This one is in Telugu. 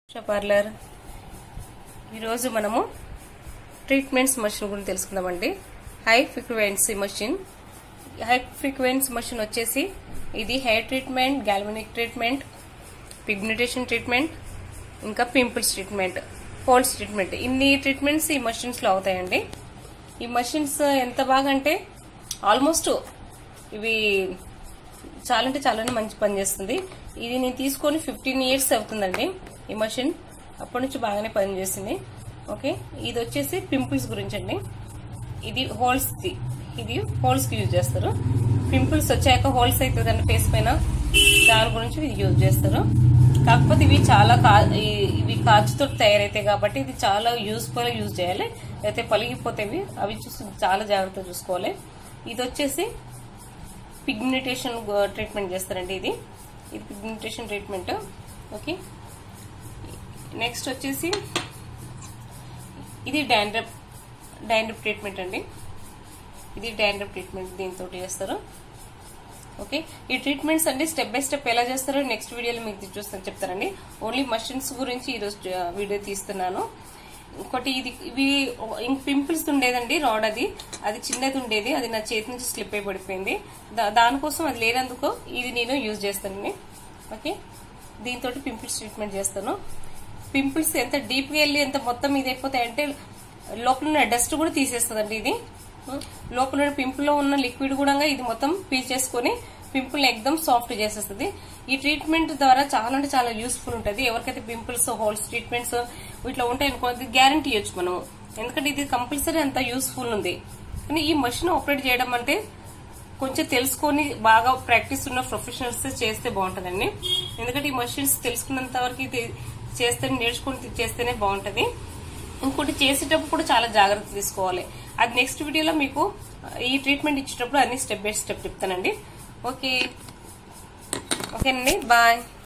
ఉషా పార్లర్ ఈరోజు మనము ట్రీట్మెంట్స్ మషిన్ గురించి తెలుసుకుందామండి high frequency machine high frequency machine వచ్చేసి ఇది hair treatment galvanic treatment pigmentation treatment ఇంకా పింపుల్స్ ట్రీట్మెంట్ హోల్స్ ట్రీట్మెంట్ ఇన్ని ట్రీట్మెంట్స్ ఈ మషిన్స్ లో అవుతాయండి ఈ మషిన్స్ ఎంత బాగా అంటే ఆల్మోస్ట్ ఇవి చాలా అంటే చాలానే మంచి పని చేస్తుంది ఇది నేను తీసుకొని ఫిఫ్టీన్ ఇయర్స్ అవుతుందండి ఈ మషిన్ అప్పటి నుంచి బాగానే పనిచేసింది ఓకే ఇది వచ్చేసి పింపుల్స్ గురించి అండి ఇది హోల్స్ ది ఇది హోల్స్ కి యూజ్ చేస్తారు పింపుల్స్ వచ్చాక హోల్స్ అవుతుంది ఫేస్ పైన దాని గురించి ఇది యూజ్ చేస్తారు కాకపోతే ఇవి చాలా కా- ఈ- ఇవి కాచుతో తయారైతాయి కాబట్టి ఇది చాలా యూస్ఫుల్ యూజ్ చేయాలి అయితే పలిగిపోతేవి అవి చూసి చాలా జాగ్రత్తగా చూసుకోవాలి ఇది వచ్చేసి పిగ్మెంటేషన్ ట్రీట్మెంట్ చేస్తారండి ఇది ఇది పిగ్మెంటేషన్ ట్రీట్మెంట్ ఓకే నెక్స్ట్ వచ్చేసి ఇది డాండ్రప్ డాండ్రప్ ట్రీట్మెంట్ అండి ఇది డాండ్రప్ ట్రీట్మెంట్ దీంతో చేస్తారు ఓకే ఈ ట్రీట్మెంట్స్ అండి స్టెప్ బై స్టెప్ ఎలా చేస్తారో నెక్స్ట్ వీడియోలో మీకు చూస్తాను చెప్తారండి ఓన్లీ మషిన్స్ గురించి ఈరోజు వీడియో తీస్తున్నాను ఇంకోటి ఇది ఇవి పింపుల్స్ ఉండేదండి రాడ్ అది అది చిన్నది ఉండేది అది నా చేతి నుంచి స్లిప్ అయి పడిపోయింది దా- దానికోసం అది లేనందుకు ఇది నేను యూజ్ చేస్తానండి ఓకే దీంతో పింపుల్స్ ట్రీట్మెంట్ చేస్తాను పింపుల్స్ ఎంత డీప్ గా వెళ్ళి ఎంత మొత్తం ఇది అయిపోతాయంటే లోపల ఉన్న డస్ట్ కూడా తీసేస్తుందండి ఇది ఉం. లోపల ఉన్న పింపుల్ లో ఉన్న లిక్విడ్ కూడా ఇది మొత్తం పీల్ చేసుకుని పింపుల్ ఎక్దమ్ సాఫ్ట్ చేసేస్తుంది ఈ ట్రీట్మెంట్ ద్వారా చాలా అంటే చాలా యూస్ఫుల్ ఉంటుంది ఎవరికైతే పింపుల్స్ హోల్స్ ట్రీట్మెంట్స్ ఇట్లా ఉంటాయి అనుకో గ్యారంటీ ఇవ్వచ్చు మనం ఎందుకంటే ఇది కంపల్సరీ అంత యూస్ఫుల్ ఉంది కానీ ఈ మషిన్ ఆపరేట్ చేయడం అంటే కొంచెం తెలుసుకొని బాగా ప్రాక్టీస్ ఉన్న ప్రొఫెషనల్స్ చేస్తే బాగుంటుందండి ఎందుకంటే ఈ మషిన్స్ తెలుసుకున్నంత వరకు ఇది చేస్తే నేర్చుకుని చేస్తేనే బాగుంటది ఇంకోటి చేసేటప్పుడు కూడా చాలా జాగ్రత్త తీసుకోవాలి అది నెక్స్ట్ వీడియోలో మీకు ఈ ట్రీట్మెంట్ ఇచ్చేటప్పుడు అన్ని స్టెప్ బై స్టెప్ చెప్తానండి ఓకే ఓకేనండి బాయ్